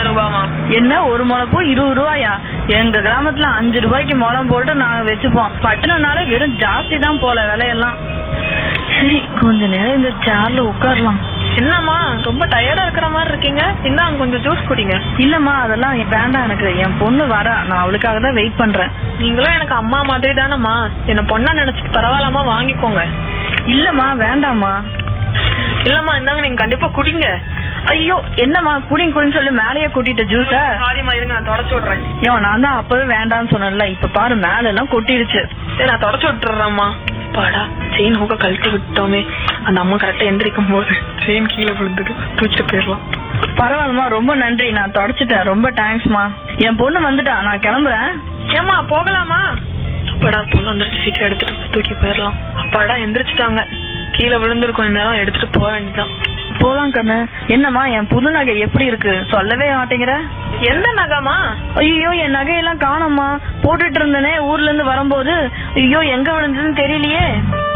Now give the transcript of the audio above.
ரூபாமா என்ன ஒரு முளைப்பூ இருபது ரூபாயா எங்க கிராமத்துல அஞ்சு ரூபாய்க்கு முளம் போட்டு நாங்க வச்சுப்போம் பட்டணம்னால வெறும் ஜாஸ்தி தான் போல விலையெல்லாம் சரி கொஞ்ச நேரம் இந்த சேர்ல உட்காரலாம் என்னம்மா ரொம்ப டயர்டா இருக்கிற மாதிரி இருக்கீங்க இந்தாங்க கொஞ்சம் ஜூஸ் குடிங்க இல்லம்மா அதெல்லாம் வேண்டாம் எனக்கு என் பொண்ணு வரா நான் அவளுக்காக தான் வெயிட் பண்றேன் நீங்களும் எனக்கு அம்மா மாதிரி தானம்மா என்ன பொண்ணா நினைச்சிட்டு பரவாயில்லாம வாங்கிக்கோங்க இல்லம்மா வேண்டாம்மா இல்லம்மா இந்தாங்க நீங்க கண்டிப்பா குடிங்க ஐயோ என்னம்மா குடிங்க குடின்னு சொல்லி மேலேயே கூட்டிட்ட ஜூஸ சாரிம்மா இருங்க நான் தொடச்சு விடுறேன் ஏன் நான் தான் அப்பவே வேண்டாம்னு சொன்னேன்ல இப்ப பாரு மேல எல்லாம் கொட்டிடுச்சு சரி நான் தொடச்சு விட்டுறேம்மா பாடா செயின் ஹூக்க கழட்டி விட்டோமே அந்த அம்மா கரெக்டா எந்திரிக்கும் போது செயின் கீழே விழுந்துட்டு தூக்கிட்டு போயிடலாம் பரவாயில்லம்மா ரொம்ப நன்றி நான் தொடச்சிட்டேன் ரொம்ப தேங்க்ஸ்மா என் பொண்ணு வந்துட்டா நான் கிளம்புறேன் ஏமா போகலாமா அப்பாடா பொண்ணு வந்துருச்சு சீட்டை எடுத்துட்டு தூக்கி போயிடலாம் அப்பாடா எந்திரிச்சிட்டாங்க கீழே விழுந்திருக்கும் நேரம் எடுத்துட்டு போக வேண்டியதான் போலாம் கண்ணு என்னம்மா என் புது நகை எப்படி இருக்கு சொல்லவே மாட்டேங்கிற எந்த நகைமா ஐயோ என் நகையெல்லாம் காணோம்மா போட்டுட்டு இருந்தனே ஊர்ல இருந்து வரும்போது ஐயோ எங்க விழுந்ததுன்னு தெரியலையே